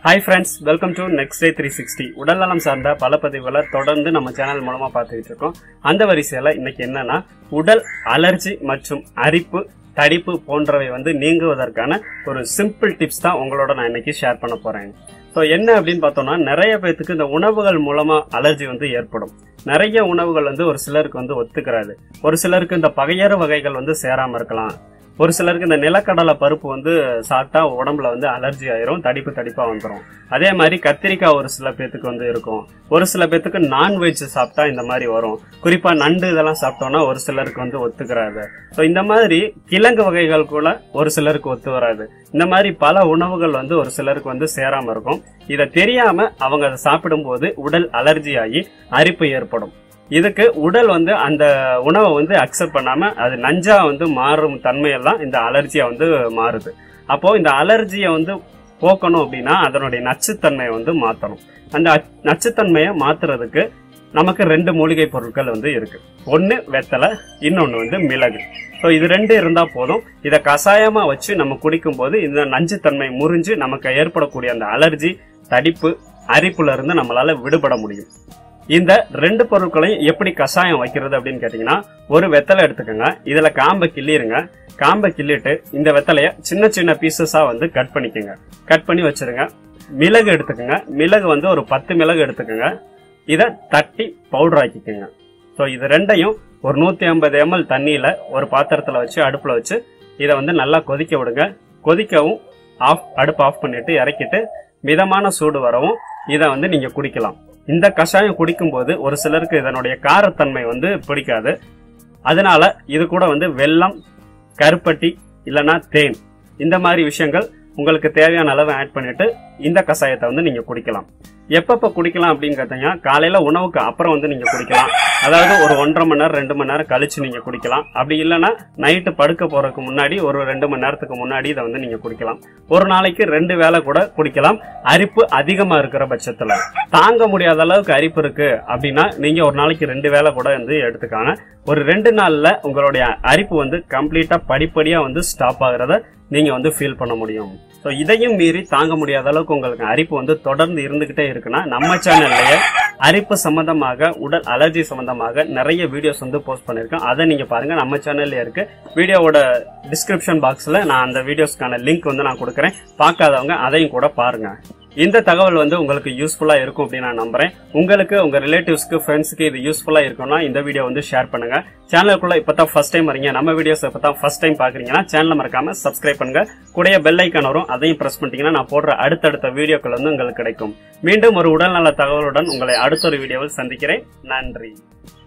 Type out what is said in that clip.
hi friends welcome to next day three sixty உடல்நலம் சார்ந்த பல பதிவுகளை தொடர்ந்து நம்ம சேனல் மூலமா பார்த்துக்கிட்டு இருக்கோம் அந்த வரிசையில இன்னைக்கு என்னன்னா உடல் அலர்ஜி மற்றும் அரிப்பு தடிப்பு போன்றவை வந்து நீங்குவதற்கான ஒரு சிம்பிள் டிப்ஸ் தான் உங்களோட நான் இன்னைக்கு ஷேர் பண்ண போறேன் ஸோ என்ன அப்படின்னு பார்த்தோம்னா நிறைய பேத்துக்கு இந்த உணவுகள் மூலமா அலர்ஜி வந்து ஏற்படும் நிறைய உணவுகள் வந்து ஒரு சிலருக்கு வந்து ஒத்துக்கிறாது ஒரு சிலருக்கு இந்த பகையறு வகைகள் வந்து சேராம இருக்கலாம் ஒரு சிலருக்கு இந்த நிலக்கடலை பருப்பு வந்து சாப்பிட்டா உடம்புல வந்து அலர்ஜி ஆயிரும் தடிப்பு தடிப்பா வந்துடும் அதே மாதிரி கத்திரிக்காய் ஒரு சில பேத்துக்கு வந்து இருக்கும் ஒரு சில பேத்துக்கு நான்வெஜ் சாப்பிட்டா இந்த மாதிரி வரும் குறிப்பா நண்டு இதெல்லாம் சாப்பிட்டோம்னா ஒரு சிலருக்கு வந்து ஒத்துக்கிறாது ஸோ இந்த மாதிரி கிழங்கு வகைகள் கூட ஒரு சிலருக்கு ஒத்து வராது இந்த மாதிரி பல உணவுகள் வந்து ஒரு சிலருக்கு வந்து சேராம இருக்கும் இதை தெரியாம அவங்க அதை சாப்பிடும்போது உடல் அலர்ஜி ஆகி அரிப்பு ஏற்படும் இதுக்கு உடல் வந்து அந்த உணவை வந்து அக்செப்ட் பண்ணாம அது நஞ்சா வந்து மாறும் தன்மையெல்லாம் இந்த அலர்ஜியா வந்து மாறுது அப்போ இந்த அலர்ஜியை வந்து போக்கணும் அப்படின்னா அதனுடைய நச்சுத்தன்மையை வந்து மாத்தணும் அந்த அச்- நச்சுத்தன்மையை மாத்துறதுக்கு நமக்கு ரெண்டு மூலிகை பொருட்கள் வந்து இருக்கு ஒன்னு வெத்தலை இன்னொன்னு வந்து மிளகு ஸோ இது ரெண்டு இருந்தா போதும் இதை கஷாயமா வச்சு நம்ம குடிக்கும் போது இந்த நஞ்சுத்தன்மை முறிஞ்சு நமக்கு ஏற்படக்கூடிய அந்த அலர்ஜி தடிப்பு அரிப்புல இருந்து நம்மளால விடுபட முடியும் இந்த ரெண்டு பொருட்களையும் எப்படி கஷாயம் வைக்கிறது அப்படின்னு கேட்டீங்கன்னா ஒரு வெத்தலை எடுத்துக்கோங்க இதுல காம்பை கிள்ளிருங்க காம்பை கிள்ளிட்டு இந்த வெத்தலைய சின்ன சின்ன பீசஸா வந்து கட் பண்ணிக்கோங்க கட் பண்ணி வச்சிருங்க மிளகு எடுத்துக்கோங்க மிளகு வந்து ஒரு பத்து மிளகு எடுத்துக்கோங்க இதை தட்டி பவுடர் ஆக்கிக்கோங்க ஸோ இது ரெண்டையும் ஒரு நூத்தி ஐம்பது எம்எல் தண்ணியில ஒரு பாத்திரத்துல வச்சு அடுப்புல வச்சு இதை வந்து நல்லா கொதிக்க விடுங்க கொதிக்கவும் ஆஃப் அடுப்பு ஆஃப் பண்ணிட்டு இறக்கிட்டு மிதமான சூடு வரவும் இதை வந்து நீங்க குடிக்கலாம் இந்த கஷாயம் குடிக்கும்போது ஒரு சிலருக்கு இதனுடைய காரத்தன்மை வந்து பிடிக்காது அதனால இது கூட வந்து வெல்லம் கருப்பட்டி இல்லனா தேன் இந்த மாதிரி விஷயங்கள் உங்களுக்கு தேவையான அளவு ஆட் பண்ணிட்டு இந்த கஷாயத்தை வந்து நீங்க குடிக்கலாம் எப்பப்ப குடிக்கலாம் அப்படின்னு கேட்டீங்கன்னா காலையில உணவுக்கு அப்புறம் வந்து நீங்க குடிக்கலாம் அதாவது ஒரு ஒன்றரை மணி நேரம் ரெண்டு மணி நேரம் கழிச்சு நீங்க குடிக்கலாம் அப்படி இல்லைன்னா நைட்டு படுக்க போறதுக்கு முன்னாடி ஒரு ரெண்டு மணி நேரத்துக்கு முன்னாடி இதை வந்து நீங்க குடிக்கலாம் ஒரு நாளைக்கு ரெண்டு வேளை கூட குடிக்கலாம் அரிப்பு அதிகமா இருக்கிற பட்சத்துல தாங்க முடியாத அளவுக்கு அரிப்பு இருக்கு அப்படின்னா நீங்க ஒரு நாளைக்கு ரெண்டு வேளை கூட வந்து எடுத்துக்காங்க ஒரு ரெண்டு நாள்ல உங்களுடைய அரிப்பு வந்து கம்ப்ளீட்டா படிப்படியா வந்து ஸ்டாப் ஆகுறத நீங்க வந்து ஃபீல் பண்ண முடியும் ஸோ இதையும் மீறி தாங்க முடியாத அளவுக்கு உங்களுக்கு அரிப்பு வந்து தொடர்ந்து இருந்துகிட்டே இருக்குன்னா நம்ம சேனல்லையே அரிப்பு சம்பந்தமாக உடல் அலர்ஜி சம்பந்தமாக நிறைய வீடியோஸ் வந்து போஸ்ட் பண்ணிருக்கேன் அதை நீங்க பாருங்க நம்ம சேனல்ல இருக்கு வீடியோவோட டிஸ்கிரிப்ஷன் பாக்ஸ்ல நான் அந்த வீடியோஸ்க்கான லிங்க் வந்து நான் கொடுக்குறேன் பார்க்காதவங்க அதையும் கூட பாருங்க இந்த தகவல் வந்து உங்களுக்கு யூஸ்ஃபுல்லா இருக்கும் அப்படின்னு நான் நம்புறேன் உங்களுக்கு உங்க ரிலேட்டிவ்ஸ்க்கு ஃப்ரெண்ட்ஸ்க்கு இது யூஸ்ஃபுல்லா இருக்கும்னா இந்த வீடியோ வந்து ஷேர் பண்ணுங்க சேனலுக்குள்ள இப்பதான் ஃபர்ஸ்ட் டைம் வரீங்க நம்ம வீடியோஸ் இப்பதான் ஃபர்ஸ்ட் டைம் பாக்குறீங்கன்னா சேனலை மறக்காம சப்ஸ்கிரைப் பண்ணுங்க கூடயே பெல் ஐக்கான் வரும் அதையும் பிரஸ் பண்ணிட்டீங்கன்னா நான் போடுற அடுத்தடுத்த வீடியோக்கள் வந்து உங்களுக்கு கிடைக்கும் மீண்டும் ஒரு உடல்நல தகவலுடன் உங்களை அடுத்த ஒரு வீடியோவில் சந்திக்கிறேன் நன்றி